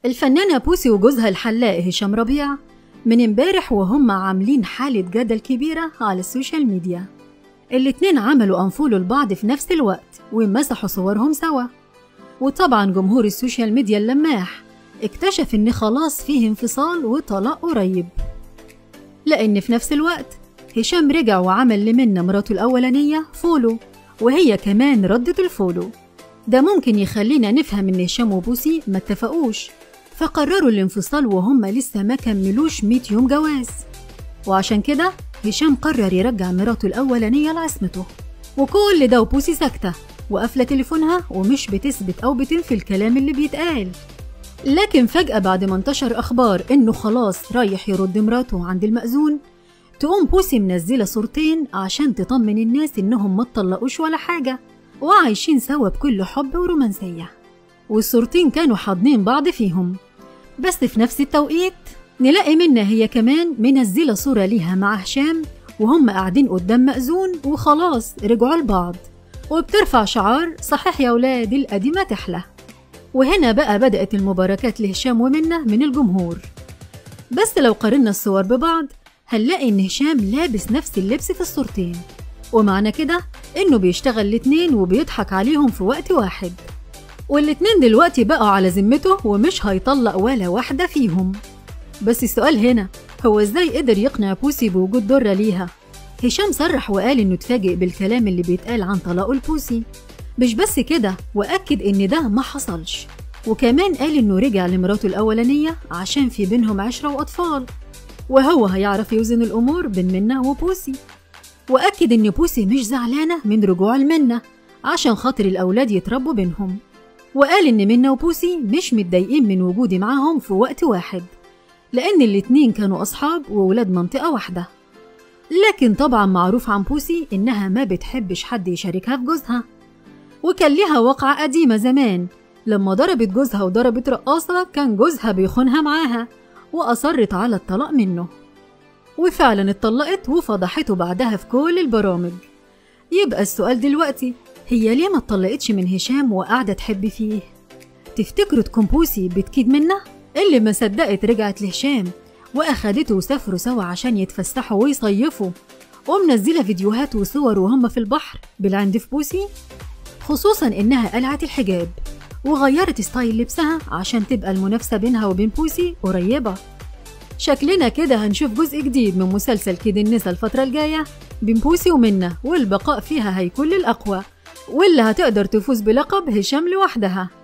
الفنانة بوسي وجوزها الحلاق هشام ربيع من امبارح وهم عاملين حالة جدل كبيرة على السوشيال ميديا الاتنين عملوا أنفولو لبعض في نفس الوقت ومسحوا صورهم سوا وطبعا جمهور السوشيال ميديا اللماح اكتشف ان خلاص فيه انفصال وطلاق قريب لأن في نفس الوقت هشام رجع وعمل لمنى مراته الأولانية فولو وهي كمان ردت الفولو ده ممكن يخلينا نفهم إن هشام وبوسي ما اتفقوش فقرروا الانفصال وهم لسه ما كملوش 100 يوم جواز وعشان كده هشام قرر يرجع مراته الأولانية لعصمته وكل ده وبوسي ساكتة وقافلة تليفونها ومش بتثبت أو بتنفي الكلام اللي بيتقال لكن فجأة بعد ما انتشر أخبار إنه خلاص رايح يرد مراته عند المأذون تقوم بوسي منزلة صورتين عشان تطمن الناس إنهم ما اتطلقوش ولا حاجة وعايشين سوا بكل حب ورومانسية والصورتين كانوا حاضنين بعض فيهم بس في نفس التوقيت نلاقي منى هي كمان منزلة صورة ليها مع هشام وهم قاعدين قدام مأذون وخلاص رجعوا لبعض وبترفع شعار صحيح يا ولاد القديمة تحلى وهنا بقى بدأت المباركات لهشام ومنة من الجمهور بس لو قارنا الصور ببعض هنلاقي إن هشام لابس نفس اللبس في الصورتين ومعنى كده إنه بيشتغل الاتنين وبيضحك عليهم في وقت واحد والاتنين دلوقتي بقوا على ذمته ومش هيطلق ولا واحدة فيهم بس السؤال هنا هو ازاي قدر يقنع بوسي بوجود درة ليها هشام صرح وقال انه اتفاجئ بالكلام اللي بيتقال عن طلاقه لبوسي مش بس كده واكد ان ده ما حصلش وكمان قال انه رجع لمراته الاولانيه عشان في بينهم عشره واطفال وهو هيعرف يوزن الامور بين منة وبوسي واكد ان بوسي مش زعلانه من رجوع المنة عشان خاطر الاولاد يتربوا بينهم وقال ان منة وبوسي مش متضايقين من وجودي معاهم في وقت واحد لان الاتنين كانوا اصحاب وولاد منطقه واحده لكن طبعا معروف عن بوسي انها ما بتحبش حد يشاركها في جوزها وكان ليها وقعة قديمة زمان لما ضربت جوزها وضربت رقاصة كان جوزها بيخونها معاها وأصرت على الطلاق منه وفعلا اتطلقت وفضحته بعدها في كل البرامج يبقى السؤال دلوقتي هي ليه ما اتطلقتش من هشام وقاعدة تحب فيه تفتكروا تكون بوسي بتكيد منه اللي ما صدقت رجعت لهشام وأخدته وسافروا سوا عشان يتفسحوا ويصيفوا ومنزلة فيديوهات وصور وهم في البحر بالعند في بوسي خصوصا إنها قلعت الحجاب وغيرت ستايل لبسها عشان تبقى المنافسة بينها وبين بوسي قريبة شكلنا كده هنشوف جزء جديد من مسلسل كيد النسا الفترة الجاية بين بوسي ومنة والبقاء فيها هيكون للأقوى واللي هتقدر تفوز بلقب هشام لوحدها